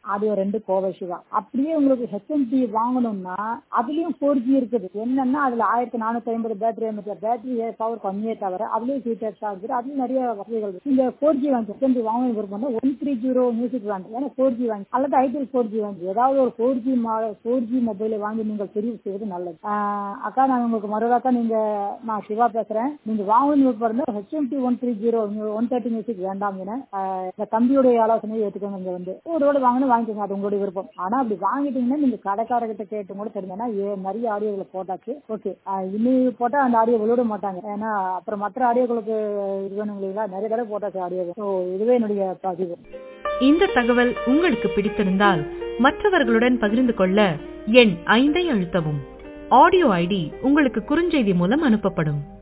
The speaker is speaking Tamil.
ஆடியோ ரெண்டு கோவை சிவா அப்படியே உங்களுக்கு ஹெச்எம்டி வாங்கணும்னா அதுலயும் ஃபோர் ஜி இருக்குது என்னன்னா அதுல ஆயிரத்தி நானூத்தி ஐம்பது பேட்டரி எம்எச்ல பேட்டரி பவர் கம்மியே தவிர அதுலயும் ஃபீச்சர்ஸ் இருக்குது அதுலயும் நிறைய வசதிகள் இருக்கு இந்த ஃபோர் ஜி வாங்கி ஹெச்எம்டி வாங்கணும் விருப்பம் ஒன் த்ரீ ஜீரோ மியூசிக் வாங்கி ஏன்னா ஃபோர் ஜி வாங்கி அல்லது ஐடிஎல் ஃபோர் ஜி வாங்கி ஏதாவது ஒரு ஃபோர் ஜி ஃபோர் ஜி மொபைலை வாங்கி நீங்கள் தெரிவு செய்வது நல்லது ஆஹ் அக்கா நான் உங்களுக்கு மறுபடியும் நீங்க நான் சிவா பேசுறேன் நீங்க வாங்கணும் விருப்பம் HMD one three zero one thirty music வேண்டாம் என ஆஹ் இந்த தம்பியுடைய ஆலோசனையை ஏற்றுக்கோங்க இங்க வந்து ஒரு ரோடு வாங்கணும் வாங்கிக்கோங்க அது உங்களுடைய விருப்பம் ஆனா அப்படி வாங்கிட்டீங்கன்னா நீங்க கடைக்காரர்கிட்ட கேட்டு கூட தெரிஞ்சனா நிறைய ஆடியோகளை போட்டாச்சு ஓகே இன்னும் போட்டா அந்த ஆடியோ விழுட மாட்டாங்க ஏன்னா அப்புறம் மற்ற ஆடியோக்களுக்கு இது வேணும் இல்லைங்களா நிறைய தடவை போட்டாச்சு ஆடியோ ஸோ இதுவே என்னுடைய பதிவு இந்த தகவல் உங்களுக்கு பிடித்திருந்தால் மற்றவர்களுடன் பகிர்ந்து கொள்ள எண் ஐந்தை அழுத்தவும் ஆடியோ ஐடி உங்களுக்கு குறுஞ்செய்தி மூலம் அனுப்பப்படும்